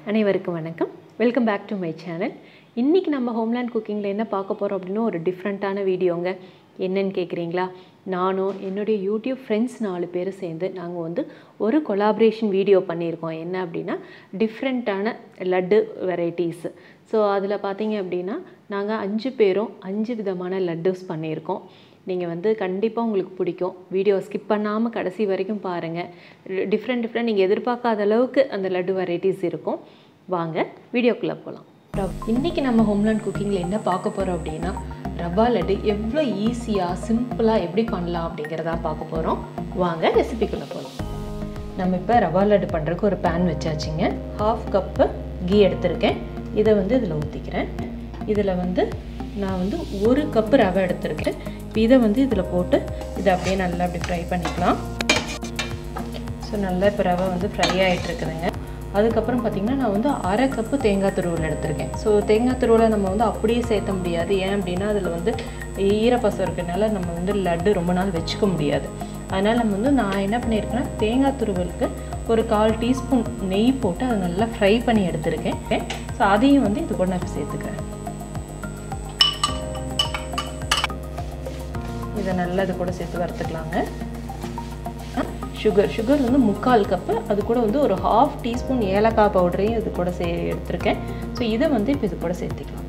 அனைவருக்கும் வணக்கம் welcome back to my channel இன்றைக்கி நம்ம ஹோம்லேண்ட் குக்கிங்கில் என்ன பார்க்க போகிறோம் அப்படின்னா ஒரு டிஃப்ரெண்ட்டான வீடியோங்க என்னன்னு கேட்குறீங்களா நானும் என்னுடைய யூடியூப் ஃப்ரெண்ட்ஸ் நாலு பேர் சேர்ந்து நாங்கள் வந்து ஒரு கொலாபரேஷன் வீடியோ பண்ணியிருக்கோம் என்ன அப்படின்னா டிஃப்ரெண்ட்டான லட்டு வெரைட்டிஸ் ஸோ அதில் பார்த்தீங்க அப்படின்னா நாங்கள் அஞ்சு பேரும் அஞ்சு விதமான லட்டுஸ் பண்ணியிருக்கோம் நீங்கள் வந்து கண்டிப்பாக உங்களுக்கு பிடிக்கும் வீடியோ ஸ்கிப் பண்ணாமல் கடைசி வரைக்கும் பாருங்கள் டிஃப்ரெண்ட் டிஃப்ரெண்ட் நீங்கள் எதிர்பார்க்காத அளவுக்கு அந்த லட்டு வெரைட்டிஸ் இருக்கும் வாங்க வீடியோக்குள்ளே போகலாம் இன்றைக்கி நம்ம ஹோம்லேண்ட் குக்கிங்கில் என்ன பார்க்க போகிறோம் அப்படின்னா ரவா லட்டு எவ்வளோ ஈஸியாக சிம்பிளாக எப்படி பண்ணலாம் அப்படிங்கிறதா பார்க்க போகிறோம் வாங்க ரெசிபிக்குள்ளே போகலாம் நம்ம இப்போ ரவா லட்டு பண்ணுறதுக்கு ஒரு பேன் வச்சாச்சுங்க ஹாஃப் கப்பு கீ எடுத்திருக்கேன் இதை வந்து இதில் ஊற்றிக்கிறேன் இதில் வந்து நான் வந்து ஒரு கப்பு ரவை எடுத்திருக்கேன் இப்போ இதை வந்து இதில் போட்டு இதை அப்படியே நல்லா அப்படி ஃப்ரை பண்ணிக்கலாம் ஸோ நல்லா இப்போ ரவை வந்து ஃப்ரை ஆகிட்டு இருக்குதுங்க அதுக்கப்புறம் பார்த்திங்கன்னா நான் வந்து அரை கப்பு தேங்காய் துருவல் எடுத்திருக்கேன் ஸோ தேங்காய் துருவலை நம்ம வந்து அப்படியே சேர்த்த முடியாது ஏன் அப்படின்னா அதில் வந்து ஈரப்பசம் இருக்கிறதுனால நம்ம வந்து லட்டு ரொம்ப நாள் வச்சுக்க முடியாது அதனால் நம்ம வந்து நான் என்ன பண்ணியிருக்கேன்னா தேங்காய் துருவலுக்கு ஒரு கால் டீஸ்பூன் நெய் போட்டு அதை நல்லா ஃப்ரை பண்ணி எடுத்திருக்கேன் ஸோ அதையும் வந்து இது கூட நான் இப்போ சேர்த்துக்கிறேன் இதை நல்லா இது கூட சேர்த்து வறுத்துக்கலாங்க சுகர் சுகர் வந்து முக்கால் கப்பு அது கூட வந்து ஒரு ஹாஃப் டீஸ்பூன் ஏலக்காய் பவுடரையும் இது கூட சே எடுத்திருக்கேன் ஸோ இதை வந்து இப்போ இது கூட சேர்த்துக்கலாம்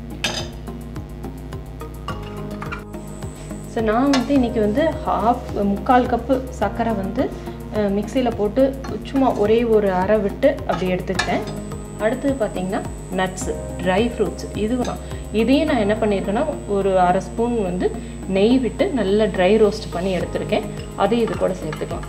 ஸோ நான் வந்து இன்றைக்கி வந்து ஹாஃப் முக்கால் கப்பு சர்க்கரை வந்து மிக்சியில் போட்டு சும்மா ஒரே ஒரு அரை விட்டு அப்படி எடுத்துக்கிட்டேன் அடுத்தது பார்த்திங்கன்னா நட்ஸு ட்ரை ஃப்ரூட்ஸ் இது இதையும் நான் என்ன பண்ணியிருக்கேன்னா ஒரு அரை ஸ்பூன் வந்து நெய் விட்டு நல்லா ட்ரை ரோஸ்ட் பண்ணி எடுத்திருக்கேன் அதையும் இது கூட சேர்த்துக்கலாம்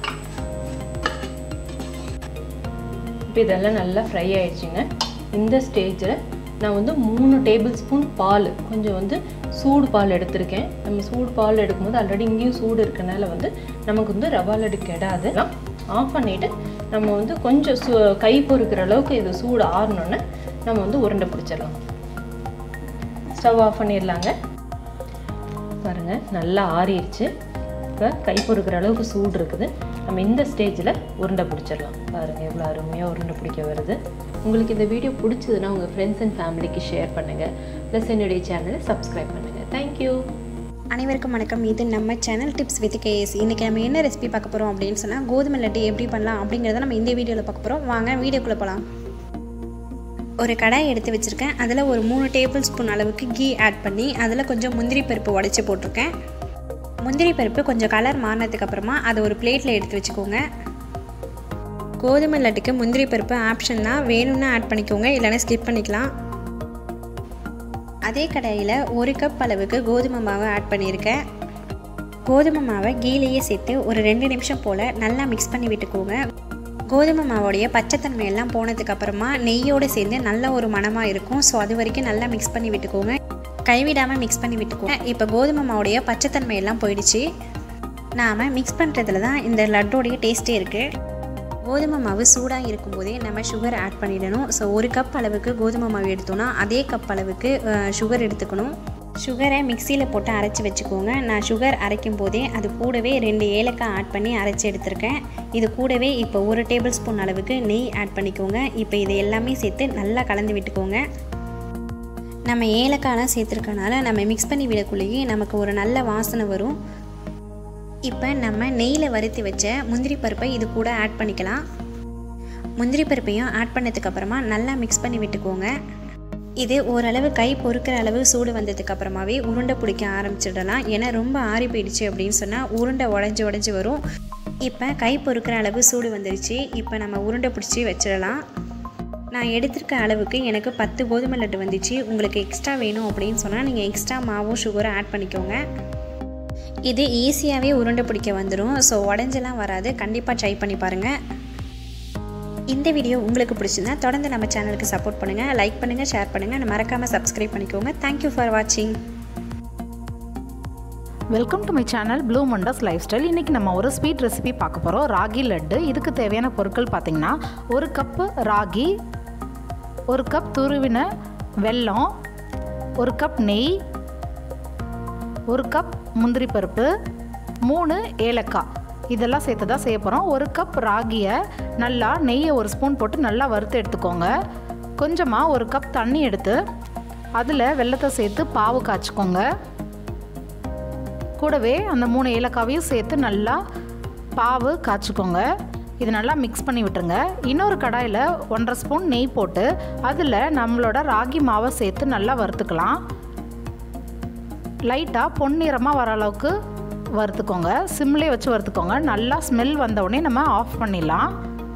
இப்போ இதெல்லாம் நல்லா ஃப்ரை ஆயிடுச்சுங்க இந்த ஸ்டேஜில் நான் வந்து மூணு டேபிள் ஸ்பூன் பால் கொஞ்சம் வந்து சூடு பால் எடுத்திருக்கேன் நம்ம சூடு பால் எடுக்கும்போது ஆல்ரெடி இங்கேயும் சூடு இருக்கனால வந்து நமக்கு வந்து ரவா லட்டு கெடாது ஆஃப் பண்ணிவிட்டு நம்ம வந்து கொஞ்சம் சு கை பொறுக்கிற அளவுக்கு இது சூடு ஆறணுன்னு நம்ம வந்து உருண்டை பிடிச்சிடலாம் ஸ்டவ் ஆஃப் பண்ணிடலாங்க பாருங்கள் நல்லா ஆறிடுச்சு இப்போ கை பொறுக்கிற அளவுக்கு சூடு இருக்குது நம்ம இந்த ஸ்டேஜில் உருண்டை பிடிச்சிடலாம் பாருங்கள் எவ்வளோ அருமையாக உருண்டை பிடிக்க வருது உங்களுக்கு இந்த வீடியோ பிடிச்சதுன்னா உங்கள் ஃப்ரெண்ட்ஸ் அண்ட் ஃபேமிலிக்கு ஷேர் பண்ணுங்கள் ப்ளஸ் என்னுடைய சேனலை சப்ஸ்கிரைப் பண்ணுங்கள் தேங்க்யூ அனைவருக்கும் வணக்கம் இது நம்ம சேனல் டிப்ஸ் வித் கேஎஸ் இன்றைக்கி நம்ம என்ன ரெசிபி பார்க்க போகிறோம் அப்படின்னு சொன்னால் கோதுமை லட்டு எப்படி பண்ணலாம் அப்படிங்கிறத நம்ம இந்த வீடியோவில் பார்க்க போகிறோம் வாங்க வீடியோக்குள்ளே போகலாம் ஒரு கடாய் எடுத்து வச்சுருக்கேன் அதில் ஒரு மூணு டேபிள் ஸ்பூன் அளவுக்கு கீ ஆட் பண்ணி அதில் கொஞ்சம் முந்திரி பருப்பு உடச்சி போட்டிருக்கேன் முந்திரி பருப்பு கொஞ்சம் கலர் மாறினதுக்கு அப்புறமா அதை ஒரு பிளேட்டில் எடுத்து வச்சுக்கோங்க கோதுமை லட்டுக்கு முந்திரி பருப்பு ஆப்ஷன் தான் வேணும்னா ஆட் பண்ணிக்கோங்க இல்லைன்னா ஸ்கிப் பண்ணிக்கலாம் அதே கடாயில் ஒரு கப் அளவுக்கு கோதுமை மாவை ஆட் பண்ணியிருக்கேன் கோதுமை மாவை கீழேயே சேர்த்து ஒரு ரெண்டு நிமிஷம் போல் நல்லா மிக்ஸ் பண்ணி விட்டுக்கோங்க கோதுமை மாவோடைய பச்சைத்தன்மை எல்லாம் போனதுக்கு அப்புறமா நெய்யோடு சேர்ந்து நல்ல ஒரு மணமாக இருக்கும் ஸோ அது வரைக்கும் நல்லா மிக்ஸ் பண்ணி விட்டுக்கோங்க கைவிடாமல் மிக்ஸ் பண்ணி விட்டுக்கோங்க இப்போ கோதுமை மாவோடைய பச்சைத்தன்மை எல்லாம் போயிடுச்சு நாம் மிக்ஸ் பண்ணுறதுல தான் இந்த லட்டோடைய டேஸ்ட்டே இருக்குது கோதுமை மாவு சூடாக இருக்கும்போதே நம்ம சுகர் ஆட் பண்ணிடணும் ஸோ ஒரு கப் அளவுக்கு கோதுமை மாவு எடுத்தோன்னா அதே கப் அளவுக்கு சுகர் எடுத்துக்கணும் சுகரை மிக்சியில் போட்டு அரைச்சி வச்சுக்கோங்க நான் சுகர் அரைக்கும் போதே அது கூடவே ரெண்டு ஏலக்காய் ஆட் பண்ணி அரைச்சி எடுத்திருக்கேன் இது கூடவே இப்போ ஒரு டேபிள் ஸ்பூன் அளவுக்கு நெய் ஆட் பண்ணிக்கோங்க இப்போ இது எல்லாமே சேர்த்து நல்லா கலந்து விட்டுக்கோங்க நம்ம ஏலக்காயெலாம் சேர்த்துருக்கனால நம்ம மிக்ஸ் பண்ணி விடக்குள்ளேயே நமக்கு ஒரு நல்ல வாசனை வரும் இப்போ நம்ம நெய்யில் வறுத்து வச்ச முந்திரி பருப்பை இது கூட ஆட் பண்ணிக்கலாம் முந்திரி பருப்பையும் ஆட் பண்ணதுக்கப்புறமா நல்லா மிக்ஸ் பண்ணி விட்டுக்கோங்க இது ஓரளவு கை பொறுக்கிற அளவு சூடு வந்ததுக்கு அப்புறமாவே உருண்டை பிடிக்க ஆரம்பிச்சிடலாம் ஏன்னா ரொம்ப ஆறி போயிடுச்சு அப்படின்னு சொன்னால் உருண்டை உடஞ்சி உடஞ்சி வரும் இப்போ கை பொறுக்கிற அளவு சூடு வந்துருச்சு இப்போ நம்ம உருண்டை பிடிச்சி வச்சிடலாம் நான் எடுத்திருக்க அளவுக்கு எனக்கு பத்து கோதுமை லட்டு வந்துச்சு உங்களுக்கு எக்ஸ்ட்ரா வேணும் அப்படின்னு சொன்னால் நீங்கள் எக்ஸ்ட்ரா மாவும் சுகரும் ஆட் பண்ணிக்கோங்க இது ஈஸியாகவே உருண்டை பிடிக்க வந்துடும் ஸோ உடஞ்செல்லாம் வராது கண்டிப்பாக ட்ரை பண்ணி பாருங்கள் இந்த வீடியோ உங்களுக்கு பிடிச்சிருந்தா தொடர்ந்து நம்ம சேனலுக்கு சப்போர்ட் பண்ணுங்கள் லைக் பண்ணுங்கள் ஷேர் பண்ணுங்கள் மறக்காமல் சப்ஸ்கிரைப் பண்ணிக்கோங்க தேங்க்யூ ஃபார் வாட்சிங் welcome to my channel blue மண்டஸ் லைஃப் ஸ்டைல் இன்றைக்கி நம்ம ஒரு ஸ்வீட் ரெசிபி பார்க்க போகிறோம் ராகி லட்டு இதுக்கு தேவையான பொருட்கள் பார்த்திங்கன்னா ஒரு கப்பு ராகி ஒரு கப் துருவின வெல்லம் ஒரு கப் நெய் ஒரு கப் முந்திரி பருப்பு மூணு ஏலக்காய் இதெல்லாம் சேர்த்து தான் செய்ய போகிறோம் ஒரு கப் ராகியை நல்லா நெய்யை ஒரு ஸ்பூன் போட்டு நல்லா வறுத்து எடுத்துக்கோங்க கொஞ்சமாக ஒரு கப் தண்ணி எடுத்து அதில் வெள்ளத்தை சேர்த்து பாவு காய்ச்சிக்கோங்க கூடவே அந்த மூணு ஏலக்காவையும் சேர்த்து நல்லா பாவு காய்ச்சிக்கோங்க இது நல்லா மிக்ஸ் பண்ணி விட்டுருங்க இன்னொரு கடாயில் ஒன்றரை ஸ்பூன் நெய் போட்டு அதில் நம்மளோட ராகி மாவை சேர்த்து நல்லா வறுத்துக்கலாம் லைட்டாக பொன்னிறமாக வர அளவுக்கு வறுத்துக்கோங்க சிம்லேயே வச்சு வறுத்துக்கோங்க நல்லா ஸ்மெல் வந்த உடனே நம்ம ஆஃப் பண்ணிடலாம்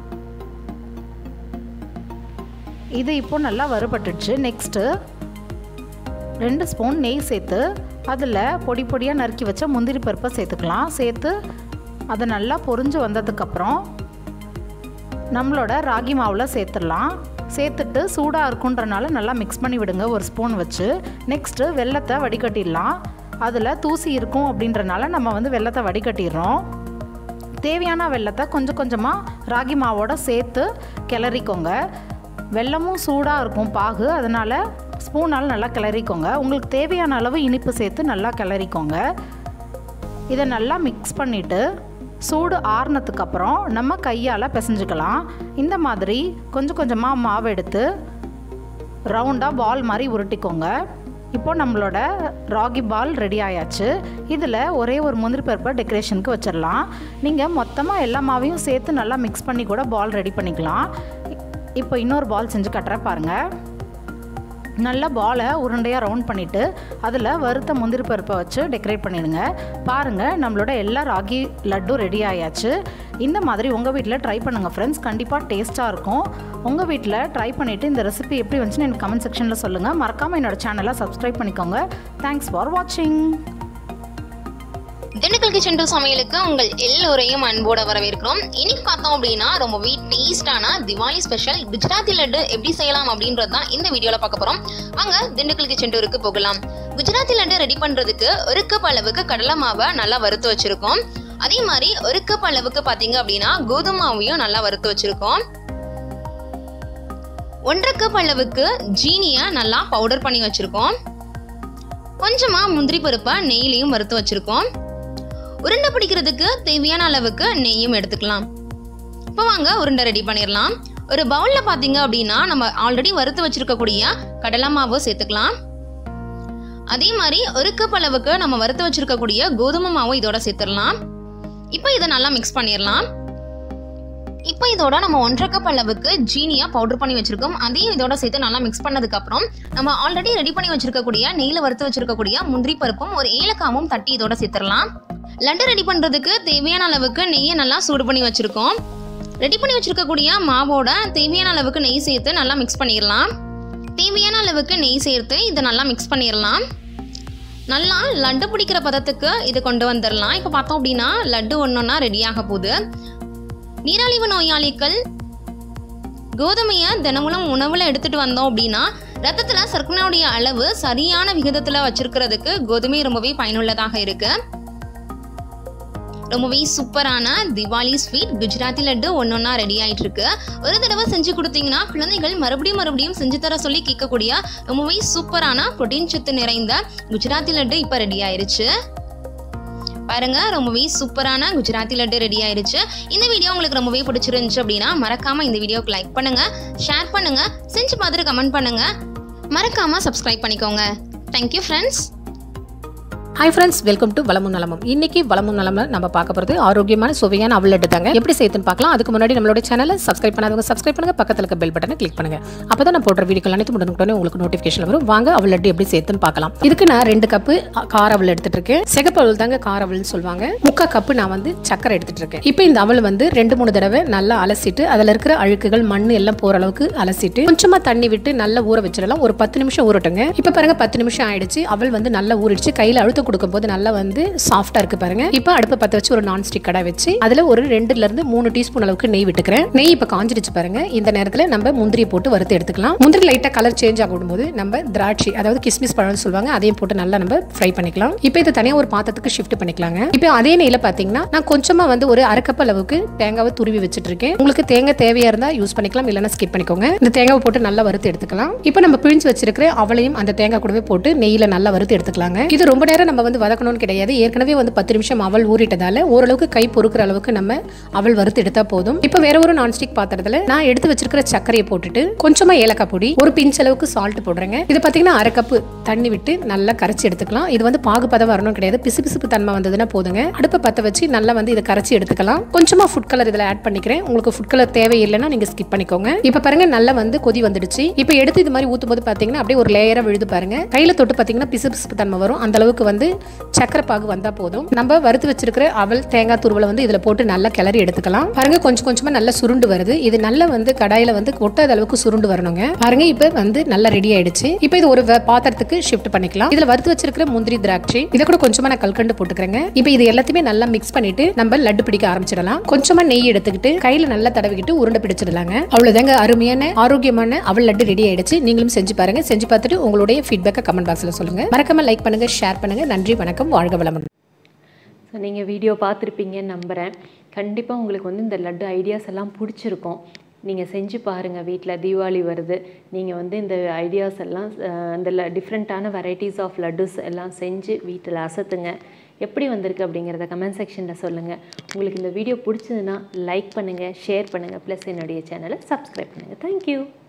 இது இப்போ நல்லா வறுபட்டுடுச்சு நெக்ஸ்ட்டு ரெண்டு ஸ்பூன் நெய் சேர்த்து அதில் பொடி பொடியாக நறுக்கி வச்ச முந்திரி பருப்பை சேர்த்துக்கலாம் சேர்த்து அதை நல்லா பொரிஞ்சு வந்ததுக்கப்புறம் நம்மளோட ராகி மாவில் சேர்த்துடலாம் சேர்த்துட்டு சூடாக இருக்குன்றனால நல்லா மிக்ஸ் பண்ணி விடுங்க ஒரு ஸ்பூன் வச்சு நெக்ஸ்ட்டு வெள்ளத்தை வடிகட்டிடலாம் அதில் தூசி இருக்கும் அப்படின்றனால நம்ம வந்து வெள்ளத்தை வடிகட்டிடுறோம் தேவையான வெள்ளத்தை கொஞ்சம் கொஞ்சமாக ராகி மாவோட சேர்த்து கிளறிக்கோங்க வெள்ளமும் சூடாக இருக்கும் பாகு அதனால் ஸ்பூனால் நல்லா கிளறிக்கோங்க உங்களுக்கு தேவையான அளவு இனிப்பு சேர்த்து நல்லா கிளறிக்கோங்க இதை நல்லா மிக்ஸ் பண்ணிவிட்டு சூடு ஆறுனதுக்கப்புறம் நம்ம கையால் பிசைஞ்சுக்கலாம் இந்த மாதிரி கொஞ்சம் கொஞ்சமாக மாவு எடுத்து ரவுண்டாக பால் மாதிரி உருட்டிக்கோங்க இப்போ நம்மளோட ராகி பால் ரெடி ஆயாச்சு இதில் ஒரே ஒரு முந்திரி பருப்பை டெக்கரேஷனுக்கு வச்சிடலாம் நீங்கள் மொத்தமாக எல்லா மாவையும் சேர்த்து நல்லா மிக்ஸ் பண்ணி கூட பால் ரெடி பண்ணிக்கலாம் இப்போ இன்னொரு பால் செஞ்சு கட்டுறேன் பாருங்கள் நல்லா பாலை உருண்டையாக ரவுண்ட் பண்ணிவிட்டு அதில் வறுத்த முந்திரி பருப்பை வச்சு டெக்கரேட் பண்ணிடுங்க பாருங்கள் நம்மளோட எல்லா ராகி லட்டும் ரெடி ஆயாச்சு இந்த மாதிரி உங்கள் வீட்டில் ட்ரை பண்ணுங்கள் ஃப்ரெண்ட்ஸ் கண்டிப்பாக டேஸ்ட்டாக இருக்கும் உங்கள் வீட்டில் ட்ரை பண்ணிவிட்டு இந்த ரெசிபி எப்படி வந்துச்சுன்னு எனக்கு கமெண்ட் செக்ஷனில் சொல்லுங்கள் மறக்காமல் என்னோட சேனலை சப்ஸ்கிரைப் பண்ணிக்கோங்க தேங்க்ஸ் ஃபார் வாட்சிங் திண்டுக்கல் கிச்சன் டூ சமையலுக்கு உங்கள் எல்லோரையும் அன்போட வரவேற்கிறோம் இன்னைக்கு பார்த்தோம் அப்படின்னா ரொம்பவே டேஸ்டான திவாலி ஸ்பெஷல் குஜராத்தி லட்டு எப்படி செய்யலாம் அப்படின்றது தான் இந்த வீடியோல பார்க்க போறோம் வாங்க திண்டுக்கல் கிச்சன் டூருக்கு போகலாம் குஜராத்தி லட்டு ரெடி பண்றதுக்கு ஒரு கப் அளவுக்கு கடலை மாவை நல்லா வறுத்து வச்சிருக்கோம் அதே மாதிரி ஒரு கப் அளவுக்கு பாத்தீங்க அப்படின்னா கோதுமை மாவையும் நல்லா வறுத்து வச்சிருக்கோம் ஒன்றரை கப் அளவுக்கு ஜீனியை நல்லா பவுடர் பண்ணி வச்சிருக்கோம் கொஞ்சமா முந்திரி பருப்பை நெய்லையும் வறுத்து வச்சிருக்கோம் உருண்டை பிடிக்கிறதுக்கு தேவையான அளவுக்கு நெய்யும் எடுத்துக்கலாம் இப்போ வாங்க உருண்டை ரெடி பண்ணிடலாம் ஒரு பவுல்ல பாத்தீங்க அப்படின்னா நம்ம ஆல்ரெடி வறுத்து வச்சிருக்கக்கூடிய கடலை மாவு சேர்த்துக்கலாம் அதே மாதிரி ஒரு கப் அளவுக்கு நம்ம வறுத்து வச்சிருக்கக்கூடிய கோதுமை மாவும் இதோட சேர்த்துடலாம் இப்போ இதை நல்லா மிக்ஸ் பண்ணிடலாம் இப்போ இதோட நம்ம ஒன்றரை கப் அளவுக்கு ஜீனியா பவுடர் பண்ணி வச்சிருக்கோம் அதையும் இதோட சேர்த்து நல்லா மிக்ஸ் பண்ணதுக்கு அப்புறம் நம்ம ஆல்ரெடி ரெடி பண்ணி வச்சிருக்கக்கூடிய நெய்ல வறுத்து வச்சிருக்கக்கூடிய முந்திரி பருப்பும் ஒரு ஏலக்காவும் தட்டி இதோட சேர்த்துடலாம் லட்டு ரெடி பண்றதுக்கு தேவையான அளவுக்கு நெய்யை நல்லா சூடு பண்ணி வச்சிருக்கோம் ரெடி பண்ணி வச்சிருக்கக்கூடிய மாவோட தேவையான அளவுக்கு நெய் சேர்த்து நல்லா மிக்ஸ் பண்ணிடலாம் தேவையான அளவுக்கு நெய் சேர்த்து இதை நல்லா மிக்ஸ் பண்ணிடலாம் நல்லா லட்டு பிடிக்கிற பதத்துக்கு இது கொண்டு வந்துடலாம் இப்போ பார்த்தோம் அப்படின்னா லட்டு ஒன்றொன்னா ரெடியாக போகுது நீராழிவு நோயாளிகள் கோதுமையை தினமும் உணவில் எடுத்துட்டு வந்தோம் அப்படின்னா ரத்தத்தில் சர்க்கரையோடைய அளவு சரியான விகிதத்தில் வச்சிருக்கிறதுக்கு கோதுமை ரொம்பவே பயனுள்ளதாக இருக்கு ரொம்பவே சூப்பரான திவாலி ஸ்வீட் குஜராத்தி லட்டு ஒன்னொன்னா ரெடி ஆயிட்டு இருக்கு ஒரு தடவை செஞ்சு கொடுத்தீங்கன்னா குழந்தைகள் மறுபடியும் மறுபடியும் செஞ்சு தர சொல்லி கேட்கக்கூடிய ரொம்பவே சூப்பரான புரோட்டீன் சத்து நிறைந்த குஜராத்தி லட்டு இப்போ ரெடி ஆயிருச்சு பாருங்க ரொம்பவே சூப்பரான குஜராத்தி லட்டு ரெடி ஆயிருச்சு இந்த வீடியோ உங்களுக்கு ரொம்பவே பிடிச்சிருந்துச்சு அப்படின்னா மறக்காம இந்த வீடியோக்கு லைக் பண்ணுங்க ஷேர் பண்ணுங்க செஞ்சு பார்த்துட்டு கமெண்ட் பண்ணுங்க மறக்காம சப்ஸ்கிரைப் பண்ணிக்கோங்க thank you friends hi friends welcome to வளமும் நலமும் இன்னைக்கு வளமும் நலமும் நம்ம பார்க்க போகிறது ஆரோக்கியமான சுவையான அவல் லட்டு தாங்க எப்படி செய்யுதுன்னு பார்க்கலாம் அதுக்கு முன்னாடி நம்மளோட சேனலை சப்ஸ்கிரைப் பண்ணாதவங்க சப்ஸ்கிரைப் பண்ணுங்க பக்கத்தில் இருக்க பெல் பட்டனை கிளிக் பண்ணுங்க அப்போ தான் நான் போடுற வீடியோக்கள் அனைத்து உடனுக்குடனே உங்களுக்கு நோட்டிஃபிகேஷன் வரும் வாங்க அவல் லட்டு எப்படி சேர்த்துன்னு பார்க்கலாம் இதுக்கு நான் ரெண்டு கப்பு கார அவல் எடுத்துட்டு இருக்கேன் சிகப்பு அவல் தாங்க கார அவல்னு சொல்லுவாங்க முக்கா கப்பு நான் வந்து சக்கரை எடுத்துட்டு இருக்கேன் இப்போ இந்த அவல் வந்து ரெண்டு மூணு தடவை நல்லா அலசிட்டு அதில் இருக்கிற அழுக்குகள் மண் எல்லாம் போற அளவுக்கு அலசிட்டு கொஞ்சமா தண்ணி விட்டு நல்லா ஊற வச்சிடலாம் ஒரு பத்து நிமிஷம் ஊறட்டுங்க இப்போ பாருங்க பத்து நிமிஷம் ஆயிடுச்சு அவல் வந்து நல்லா ஊறிடுச்சு கையில் அழுத்த கொடுக்கும்போது நல்லா வந்து சாஃப்டா இருக்கு பாருங்க இப்போ அடுப்பை பற்ற வச்சு ஒரு நான் ஸ்டிக் கடை வச்சு அதுல ஒரு ரெண்டுல இருந்து மூணு டீஸ்பூன் அளவுக்கு நெய் விட்டுக்கிறேன் நெய் இப்போ காஞ்சிடுச்சு பாருங்க இந்த நேரத்தில் நம்ம முந்திரி போட்டு வறுத்து எடுத்துக்கலாம் முந்திரி லைட்டா கலர் சேஞ்ச் ஆகும்போது நம்ம திராட்சை அதாவது கிஸ்மிஸ் பழம்னு சொல்லுவாங்க அதையும் போட்டு நல்லா நம்ம ஃப்ரை பண்ணிக்கலாம் இப்போ இதை தனியாக ஒரு பாத்திரத்துக்கு ஷிஃப்ட் பண்ணிக்கலாங்க இப்போ அதே நெய்ல பாத்தீங்கன்னா நான் கொஞ்சமா வந்து ஒரு அரை கப் அளவுக்கு தேங்காவை துருவி வச்சுட்டு இருக்கேன் உங்களுக்கு தேங்காய் தேவையா இருந்தா யூஸ் பண்ணிக்கலாம் இல்லைன்னா ஸ்கிப் பண்ணிக்கோங்க இந்த தேங்காவை போட்டு நல்லா வறுத்து எடுத்துக்கலாம் இப்போ நம்ம பிழிஞ்சு வச்சிருக்கிற அவளையும் அந்த தேங்காய் கூடவே போட்டு நெய்யில நல்லா வறுத்து எடுத்துக்கலாங்க இது ரொம்ப நேரம் நம்ம நம்ம வந்து வதக்கணும்னு கிடையாது ஏற்கனவே வந்து பத்து நிமிஷம் அவல் ஊறிட்டதால ஓரளவுக்கு கை பொறுக்கிற அளவுக்கு நம்ம அவல் வறுத்து எடுத்தா போதும் இப்போ வேற ஒரு நான்ஸ்டிக் பாத்திரத்துல நான் எடுத்து வச்சிருக்கிற சர்க்கரையை போட்டுட்டு கொஞ்சமா ஏலக்காய் பொடி ஒரு பிஞ்ச் அளவுக்கு சால்ட் போடுறேங்க இது பார்த்தீங்கன்னா அரை கப்பு தண்ணி விட்டு நல்லா கரைச்சி எடுத்துக்கலாம் இது வந்து பாகுபதம் வரணும் கிடையாது பிசு பிசுப்பு தன்மை வந்ததுன்னா போதுங்க அடுப்பை பற்ற வச்சு நல்லா வந்து இதை கரைச்சி எடுத்துக்கலாம் கொஞ்சமா ஃபுட் கலர் இதில் ஆட் பண்ணிக்கிறேன் உங்களுக்கு ஃபுட் கலர் தேவையில்லைன்னா நீங்க ஸ்கிப் பண்ணிக்கோங்க இப்போ பாருங்க நல்லா வந்து கொதி வந்துடுச்சு இப்போ எடுத்து இது மாதிரி ஊற்றும் போது பார்த்தீங்கன்னா அப்படியே ஒரு லேயரா விழுது பாருங்க கையில தொட்டு பார்த்தீங்கன்னா பிசு பிசுப்பு தன்மை வரும் அந்த அளவுக்கு வந்து சக்கரை பாகு வந்தா போதும் நம்ம வறுத்து வச்சிருக்கிற அவல் தேங்காய் துருவலை வந்து இதுல போட்டு நல்லா கிளறி எடுத்துக்கலாம் பாருங்க கொஞ்சம் கொஞ்சமா நல்லா சுருண்டு வருது இது நல்லா வந்து கடாயில வந்து ஒட்டாத அளவுக்கு சுருண்டு வரணுங்க பாருங்க இப்போ வந்து நல்லா ரெடி ஆயிடுச்சு இப்போ இது ஒரு வ- பாத்திரத்துக்கு ஷிஃப்ட் பண்ணிக்கலாம் இதுல வறுத்து வச்சிருக்கிற முந்திரி திராட்சை இதை கூட கொஞ்சமா நான் கல்கண்டு போட்டுக்கிறேங்க இப்போ இது எல்லாத்தையுமே நல்லா மிக்ஸ் பண்ணிட்டு நம்ம லட்டு பிடிக்க ஆரம்பிச்சிடலாம் கொஞ்சமா நெய் எடுத்துக்கிட்டு கையில நல்லா தடவிக்கிட்டு உருண்டை பிடிச்சிடலாங்க அவ்வளவுதாங்க அருமையான ஆரோக்கியமான அவல் லட்டு ரெடி ஆயிடுச்சு நீங்களும் செஞ்சு பாருங்க செஞ்சு பார்த்துட்டு உங்களுடைய ஃபீட்பேக்கை கமெண்ட் பாக்ஸ்ல சொல்லுங்க மறக்காம லைக் பண்ணுங்க ஷேர் பண்ணுங்க நன்றி வணக்கம் வாழ்க வளமுடன் ஸோ நீங்கள் வீடியோ பார்த்துருப்பீங்கன்னு நம்புகிறேன் கண்டிப்பாக உங்களுக்கு வந்து இந்த லட்டு ஐடியாஸ் எல்லாம் பிடிச்சிருக்கும் நீங்கள் செஞ்சு பாருங்கள் வீட்டில் தீபாவளி வருது நீங்கள் வந்து இந்த ஐடியாஸ் எல்லாம் அஹ், இந்த டிஃப்ரெண்ட்டான வெரைட்டிஸ் ஆஃப் லட்டுஸ் எல்லாம் செஞ்சு வீட்டில் அசத்துங்க எப்படி வந்திருக்கு அப்படிங்கிறத கமெண்ட் செக்ஷனில் சொல்லுங்கள் உங்களுக்கு இந்த வீடியோ பிடிச்சதுன்னா லைக் பண்ணுங்கள் ஷேர் பண்ணுங்கள் ப்ளஸ் என்னுடைய சேனலை சப்ஸ்கிரைப் பண்ணுங்கள் தேங்க்யூ